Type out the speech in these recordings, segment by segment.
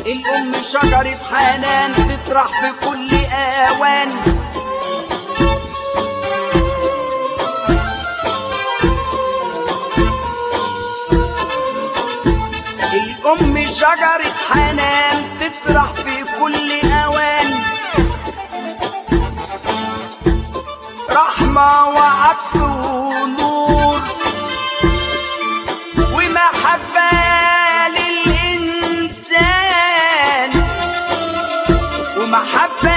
الأم شجرة حنان تطرح في كل آوان الأم شجرة حنان تطرح في كل أوان رحمة وعطف ونور ومحبة للإنسان ومحبة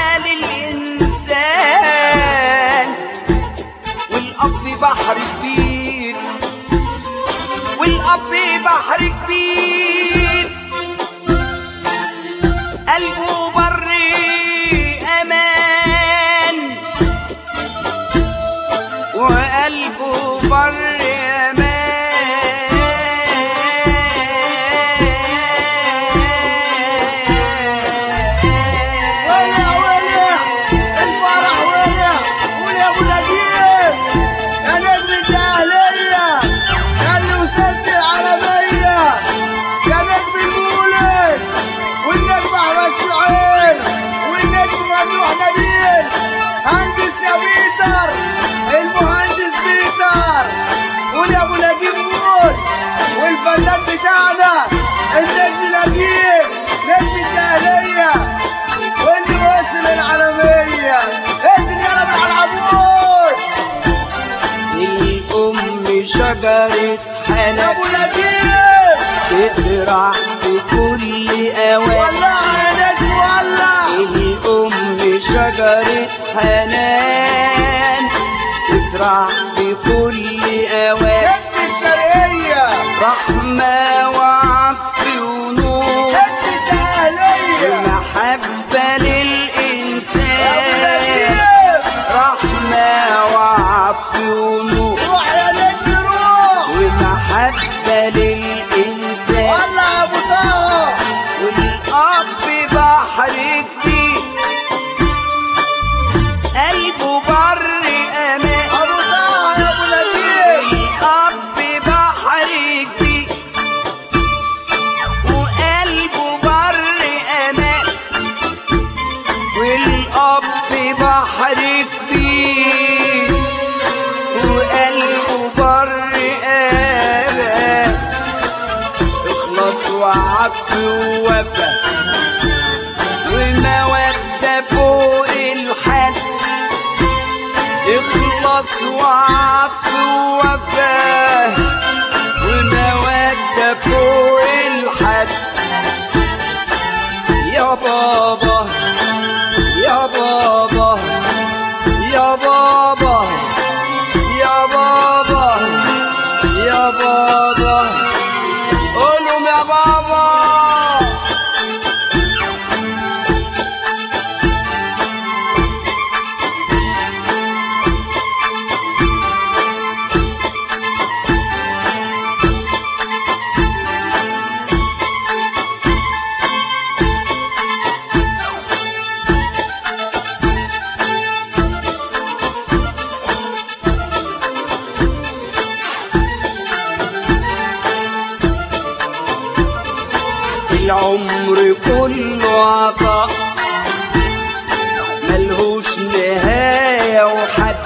للإنسان والأب بحر كبير والأب بحر كبير قلبه بر أمان وقلبه بر أمان ولا ولا الفرح ولا ولا ابو نجيب يا نجم الجاهلية يا اللي وصلت العالمية يا نجم المولد والنجم احمد شعيب والنجم ممدوح نبيل مهندس يا بيتر المهندس بيتر ويا ابو نجيب مول والفنان بتاعنا النجم نجيب نجم الجاهلية واللي وصل العالمية اسم يا رب على العبود الأم شجرة يا حنان ابو نجيب تزرع في كل أوان ولع يا نجم ولع الأم شجرة حنان تزرع في كل أوان نجم الشرقية رحمة وعطف ونور نجم الدهلية ومحبة يا ابو للإنسان نجيب رحمة وعطف ونور روح يا نجم روح ومحبة للإنسان ولع يا ابو طه والأب بحر كبير قلبه بر أمان ابو طه يا ابو نجيب الأب بحر كبير وقلبه بر أمان والأب بحر كبير وقلبه بر أمان اخلص وعف ووفى ومودة فوق الحد اخلص وعف ووفى ومودة فوق الحد يا بابا يا بابا يا بابا يا بابا يا بابا قولهم يا بابا العمر كله عطاء ملهوش نهاية وحد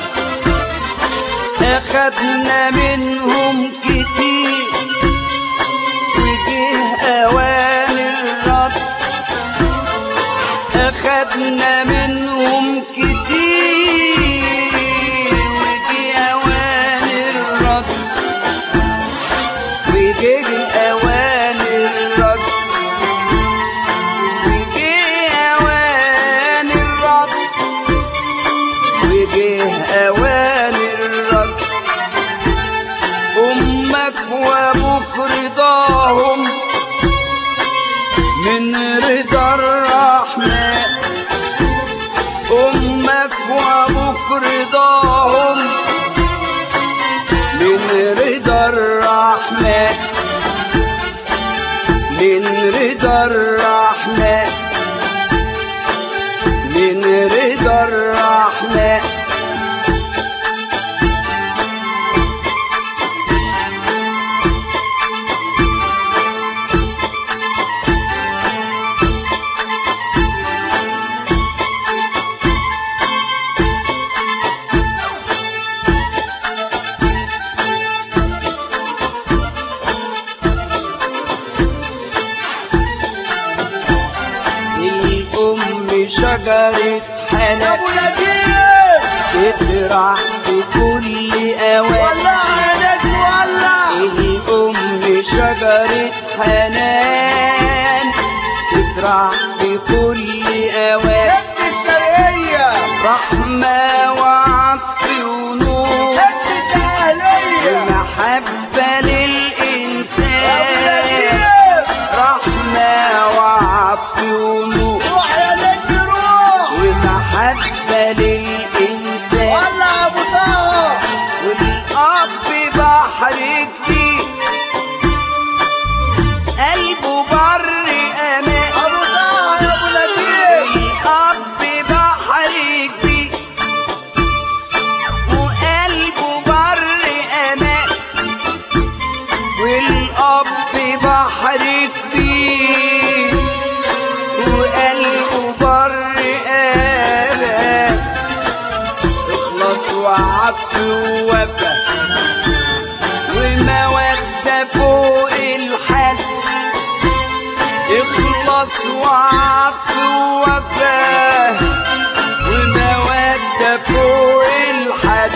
أخدنا منهم كتير وجه أوان الرد أخدنا منهم كتير وجه أوان الرد وجه أوان الرد وجه أوان الرد وجه أوان الرد أمك وأبوك رضاهم من رضا الرحمن أمك وأبوك رضاهم من رضا الرحمن من رضا الرحمن من رضا الرحمن شجرة يا حنان ابو نجيب تطرح في كل اوان ولع يا نجم ولع الأم شجرة حنان تطرح في كل أوان ابن الشرقية رحمة وعطف ونور ابن الأهلية ومحبة يا ابو للإنسان نجيب رحمة وعطف ونور روح يا نجم روح ومحبة للإنسان ولع يا ابو طه والأب بحر كبير قلبه بر أمان ابو طه يا ابو نجيب الأب بحر كبير وقلبه بر أمان والأب بحر كبير وقلبه بر أمان اخلص وعف ووفى ومودة فوق الحد اخلص وعف ووفى ومودة فوق الحد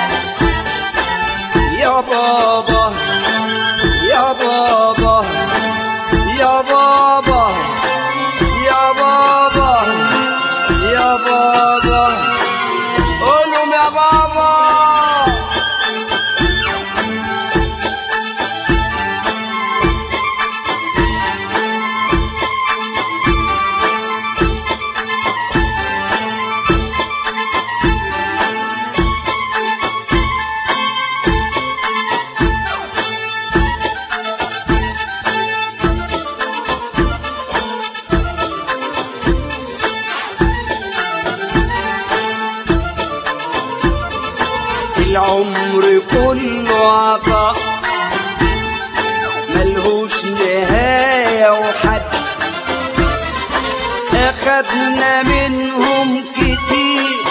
يا بابا يا بابا يا بابا يا بابا يا بابا قولهم يا بابا العمر كله عطاء ملهوش نهاية وحد أخدنا منهم كتير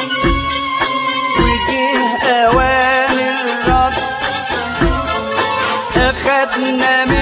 وجه أوان الرد أخدنا